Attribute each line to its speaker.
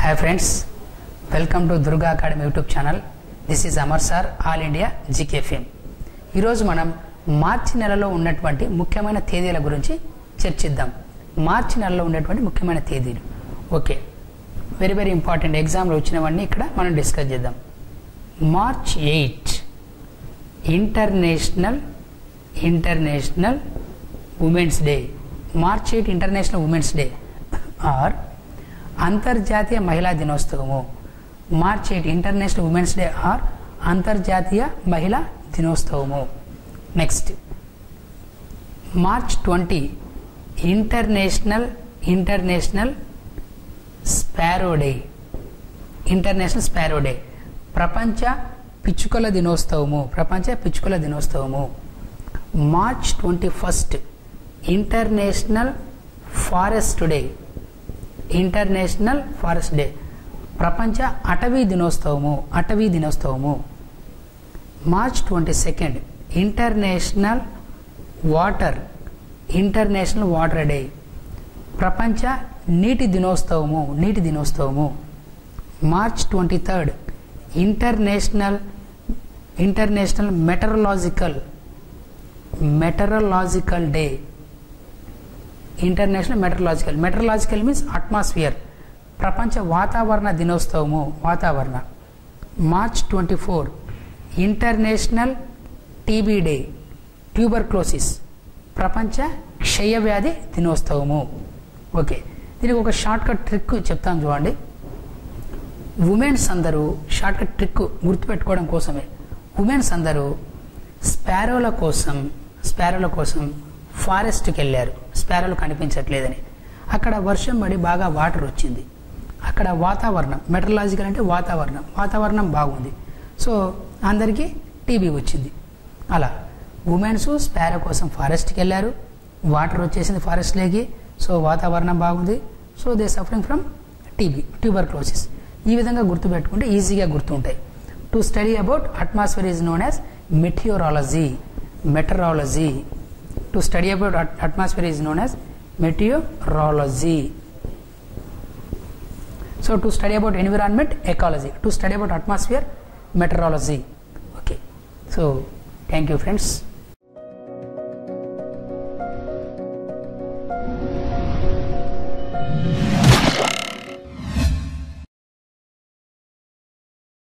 Speaker 1: hi friends welcome to Durga academy YouTube channel this is Amar sir all India జీకేఫీఎం ఈరోజు మనం మార్చి నెలలో ఉన్నటువంటి ముఖ్యమైన తేదీల గురించి చర్చిద్దాం మార్చి నెలలో ఉన్నటువంటి ముఖ్యమైన తేదీలు ఓకే వెరీ వెరీ ఇంపార్టెంట్ ఎగ్జామ్లో వచ్చినవన్నీ ఇక్కడ మనం డిస్కస్ చేద్దాం March eight international international women's day March eight international women's day or అంతర్జాతీయ మహిళా దినోత్సవము March eight international women's day or అంతర్జాతీయ మహిళా దినోత్సవము next March twenty international international sparrow day international sparrow day ప్రపంచ పిచ్చుకల దినోత్సవము ప్రపంచ పిచ్చుకల దినోత్సవము March twenty first international forest day international forest day ప్రపంచ అటవీ దినోత్సవము అటవీ దినోత్సవము March twenty second international water international water day ప్రపంచ నీటి దినోత్సవము నీటి దినోత్సవము March twenty third international international meteorological meteorological day international meteorological meteorological means atmosphere ప్రపంచ వాతావరణ దినోత్సవము వాతావరణ March twenty four international TB day tuberculosis ప్రపంచ క్షయవ్యాధి దినోత్సవము ఓకే దీనికి ఒక షార్ట్కట్ ట్రిక్ చెప్తాను చూడండి ఉమెన్స్ అందరూ షార్ట్కట్ ట్రిక్ గుర్తుపెట్టుకోవడం కోసమే ఉమెన్స్ అందరూ స్పారోల కోసం స్పారోల కోసం ఫారెస్ట్కి వెళ్ళారు స్పారోలు కనిపించట్లేదని అక్కడ వర్షం పడి బాగా వాటర్ వచ్చింది అక్కడ వాతావరణం మెటరలాజికల్ అంటే వాతావరణం వాతావరణం బాగుంది సో అందరికీ టీబీ వచ్చింది అలా ఉమెన్స్ స్పారో కోసం ఫారెస్ట్కి వెళ్ళారు వాటర్ వచ్చేసింది ఫారెస్ట్లోకి సో వాతావరణం బాగుంది so they suffering from TB tuberculosis ఈ విధంగా గుర్తుపెట్టుకుంటే ఈజీగా గుర్తుంటాయి to study about atmosphere is known as meteorology meteorology to study about atmosphere is known as meteorology so to study about environment ecology to study about atmosphere meteorology okay so thank you friends